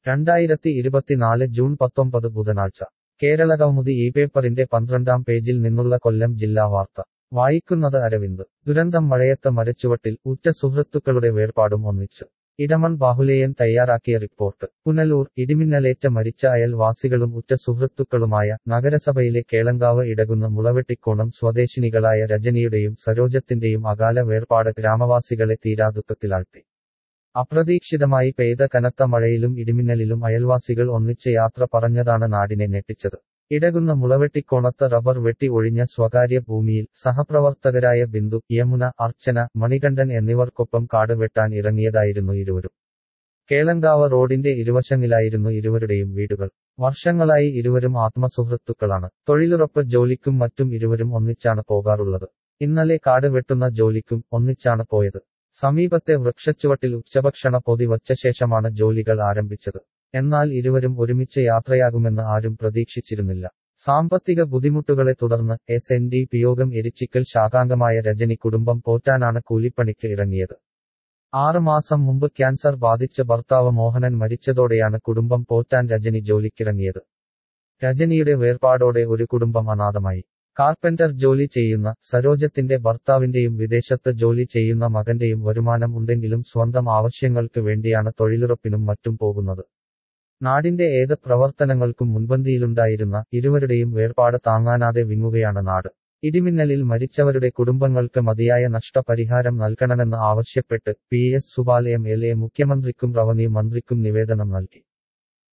രണ്ടായിരത്തി ഇരുപത്തിനാല് ജൂൺ പത്തൊമ്പത് ബുധനാഴ്ച കേരള കൗമുദി ഈ പേപ്പറിന്റെ പന്ത്രണ്ടാം പേജിൽ നിന്നുള്ള കൊല്ലം ജില്ലാ വാർത്ത വായിക്കുന്നത് അരവിന്ദ് ദുരന്തം മഴയത്ത് മരച്ചുവട്ടിൽ ഉറ്റ സുഹൃത്തുക്കളുടെ വേർപാടും ഒന്നിച്ച് ഇടമൺ ബാഹുലേയൻ തയ്യാറാക്കിയ റിപ്പോർട്ട് പുനലൂർ ഇടിമിന്നലേറ്റ മരിച്ച അയൽവാസികളും ഉറ്റ സുഹൃത്തുക്കളുമായ നഗരസഭയിലെ കേളങ്കാവ് ഇടകുന്ന മുളവെട്ടിക്കോണം സ്വദേശിനികളായ രജനിയുടെയും സരോജത്തിന്റെയും അകാല വേർപാട് ഗ്രാമവാസികളെ തീരാദുഃഖത്തിലാഴ്ത്തി അപ്രതീക്ഷിതമായി പെയ്ത കനത്ത മഴയിലും ഇടിമിന്നലിലും അയൽവാസികൾ ഒന്നിച്ച് യാത്ര പറഞ്ഞതാണ് നാടിനെ ഞെട്ടിച്ചത് ഇടകുന്ന മുളവെട്ടിക്കോണത്ത് റബ്ബർ വെട്ടി ഒഴിഞ്ഞ സ്വകാര്യ ഭൂമിയിൽ സഹപ്രവർത്തകരായ ബിന്ദു യമുന അർച്ചന മണികണ്ഠൻ എന്നിവർക്കൊപ്പം കാട് വെട്ടാൻ ഇറങ്ങിയതായിരുന്നു ഇരുവരും കേളങ്കാവ് റോഡിന്റെ ഇരുവശങ്ങളിലായിരുന്നു ഇരുവരുടെയും വീടുകൾ വർഷങ്ങളായി ഇരുവരും ആത്മസുഹൃത്തുക്കളാണ് തൊഴിലുറപ്പ് ജോലിക്കും മറ്റും ഇരുവരും ഒന്നിച്ചാണ് പോകാറുള്ളത് ഇന്നലെ കാട് വെട്ടുന്ന ജോലിക്കും ഒന്നിച്ചാണ് പോയത് സമീപത്തെ വൃക്ഷച്ചുവട്ടിൽ ഉച്ചഭക്ഷണ പൊതി വച്ച ശേഷമാണ് ജോലികൾ ആരംഭിച്ചത് എന്നാൽ ഇരുവരും ഒരുമിച്ച് യാത്രയാകുമെന്ന് ആരും പ്രതീക്ഷിച്ചിരുന്നില്ല സാമ്പത്തിക ബുദ്ധിമുട്ടുകളെ തുടർന്ന് എസ് എൻ ഡി പിയോഗം എരിച്ചിക്കൽ ശാഖാംഗമായ രജനി കുടുംബം പോറ്റാനാണ് കൂലിപ്പണിക്ക് ഇറങ്ങിയത് ആറുമാസം മുമ്പ് ക്യാൻസർ ബാധിച്ച ഭർത്താവ് മോഹനൻ മരിച്ചതോടെയാണ് കുടുംബം പോറ്റാൻ രജനി ജോലിക്കിറങ്ങിയത് രജനിയുടെ വേർപാടോടെ ഒരു കുടുംബം അനാഥമായി കാർപ്പന്റർ ജോലി ചെയ്യുന്ന സരോജത്തിന്റെ ഭർത്താവിന്റെയും വിദേശത്ത് ജോലി ചെയ്യുന്ന മകന്റെയും വരുമാനം ഉണ്ടെങ്കിലും സ്വന്തം ആവശ്യങ്ങൾക്ക് വേണ്ടിയാണ് തൊഴിലുറപ്പിനും മറ്റും പോകുന്നത് നാടിന്റെ ഏത് പ്രവർത്തനങ്ങൾക്കും മുൻപന്തിയിലുണ്ടായിരുന്ന ഇരുവരുടെയും വേർപാട് താങ്ങാനാതെ വിങ്ങുകയാണ് നാട് ഇടിമിന്നലിൽ മരിച്ചവരുടെ കുടുംബങ്ങൾക്ക് മതിയായ നഷ്ടപരിഹാരം നൽകണമെന്ന് ആവശ്യപ്പെട്ട് P S Subal M L A മുഖ്യമന്ത്രിക്കും റവന്യൂ മന്ത്രിക്കും നിവേദനം നൽകി